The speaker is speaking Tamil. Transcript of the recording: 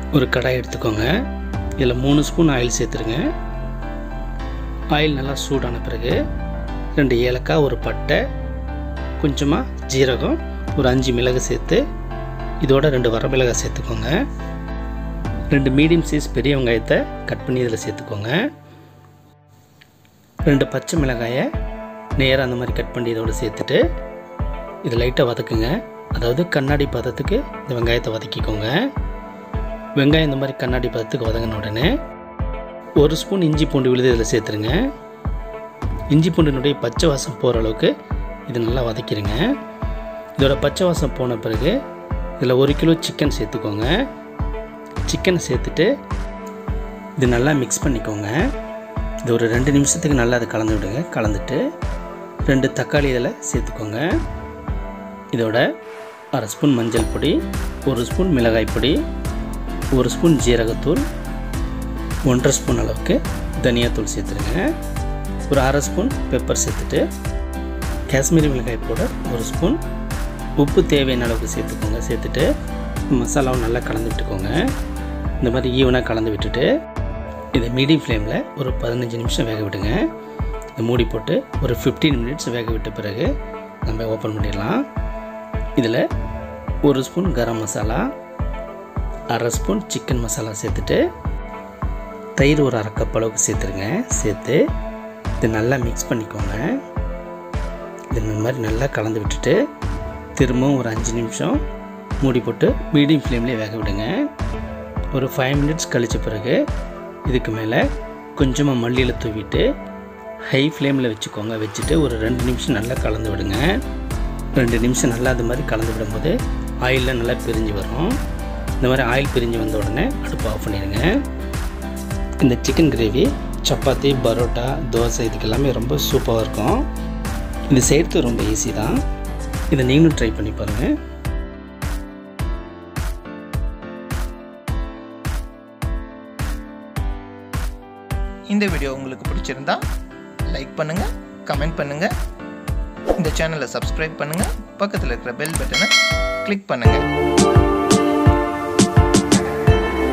ஒரு கடாய் எடுத்துக்கோங்க இதில் மூணு ஸ்பூன் ஆயில் சேர்த்துருங்க ஆயில் நல்லா சூடான பிறகு ரெண்டு ஏலக்காய் ஒரு பட்டை கொஞ்சமாக ஜீரகம் ஒரு அஞ்சு மிளகு சேர்த்து இதோட ரெண்டு வரமிளகாய் சேர்த்துக்கோங்க ரெண்டு மீடியம் சைஸ் பெரிய வெங்காயத்தை கட் பண்ணி இதில் சேர்த்துக்கோங்க ரெண்டு பச்சை மிளகாயை நேராக அந்த மாதிரி கட் பண்ணி இதோட சேர்த்துட்டு இது லைட்டாக வதக்குங்க அதாவது கண்ணாடி பதத்துக்கு இந்த வெங்காயத்தை வதக்கிக்கோங்க வெங்காயம் இந்த மாதிரி கண்ணாடி பதத்துக்கு வதங்கின உடனே ஒரு ஸ்பூன் இஞ்சி பூண்டு விழுது இதில் சேர்த்துருங்க இஞ்சி பூண்டினுடைய பச்சை வாசம் போகிற அளவுக்கு இது நல்லா வதக்கிடுங்க இதோட பச்சை வாசம் போன பிறகு இதில் ஒரு கிலோ சிக்கன் சேர்த்துக்கோங்க சிக்கனை சேர்த்துட்டு இது நல்லா மிக்ஸ் பண்ணிக்கோங்க இது ஒரு ரெண்டு நிமிஷத்துக்கு நல்லா அதை கலந்து விடுங்க கலந்துட்டு ரெண்டு தக்காளி இதில் சேர்த்துக்கோங்க இதோட அரை ஸ்பூன் மஞ்சள் பொடி ஒரு ஸ்பூன் மிளகாய் பொடி ஒரு ஸ்பூன் ஜீரகத்தூள் ஒன்றரை ஸ்பூன் அளவுக்கு தனியாத்தூள் சேர்த்துருங்க ஒரு அரை ஸ்பூன் பெப்பர் சேர்த்துட்டு காஷ்மீரி மிளகாய் பவுடர் ஒரு ஸ்பூன் உப்பு தேவையான அளவுக்கு சேர்த்துக்கோங்க சேர்த்துட்டு மசாலாவும் நல்லா கலந்து விட்டுக்கோங்க இந்த மாதிரி ஈவனாக கலந்து விட்டுட்டு இதை மீடியம் ஃப்ளேமில் ஒரு பதினஞ்சு நிமிஷம் வேக விடுங்க இதை மூடி போட்டு ஒரு ஃபிஃப்டீன் மினிட்ஸ் வேக விட்ட பிறகு நம்ம ஓப்பன் பண்ணிடலாம் இதில் ஒரு ஸ்பூன் கரம் மசாலா அரை ஸ்பூன் சிக்கன் மசாலா சேர்த்துட்டு தயிர் ஒரு அரை கப் அளவுக்கு சேர்த்துருங்க சேர்த்து இது நல்லா மிக்ஸ் பண்ணிக்கோங்க இது இந்த மாதிரி நல்லா கலந்து விட்டுட்டு திரும்பவும் ஒரு அஞ்சு நிமிஷம் மூடி போட்டு மீடியம் ஃப்ளேம்லேயே வேக விடுங்க ஒரு ஃபைவ் மினிட்ஸ் கழித்த பிறகு இதுக்கு மேலே கொஞ்சமாக மல்லியில் தூவிட்டு ஹை ஃப்ளேமில் வச்சுக்கோங்க வச்சுட்டு ஒரு ரெண்டு நிமிஷம் நல்லா கலந்து விடுங்க ரெண்டு நிமிஷம் நல்லா அது மாதிரி கலந்து விடும்போது ஆயிலில் நல்லா பிரிஞ்சு வரும் இந்த மாதிரி ஆயில் பிரிஞ்சு வந்த உடனே அடுப்பு ஆஃப் பண்ணிடுங்க இந்த சிக்கன் கிரேவி சப்பாத்தி பரோட்டா தோசை இதுக்கு எல்லாமே ரொம்ப சூப்பராக இருக்கும் இது செய்கிறது ரொம்ப ஈஸி தான் இதை நீங்களும் ட்ரை பண்ணி பாருங்கள் இந்த வீடியோ உங்களுக்கு பிடிச்சிருந்தா லைக் பண்ணுங்க கமெண்ட் பண்ணுங்க இந்த சேனலை சப்ஸ்கிரைப் பண்ணுங்க பக்கத்தில் இருக்கிற பெல் பட்டனை கிளிக் பண்ணுங்க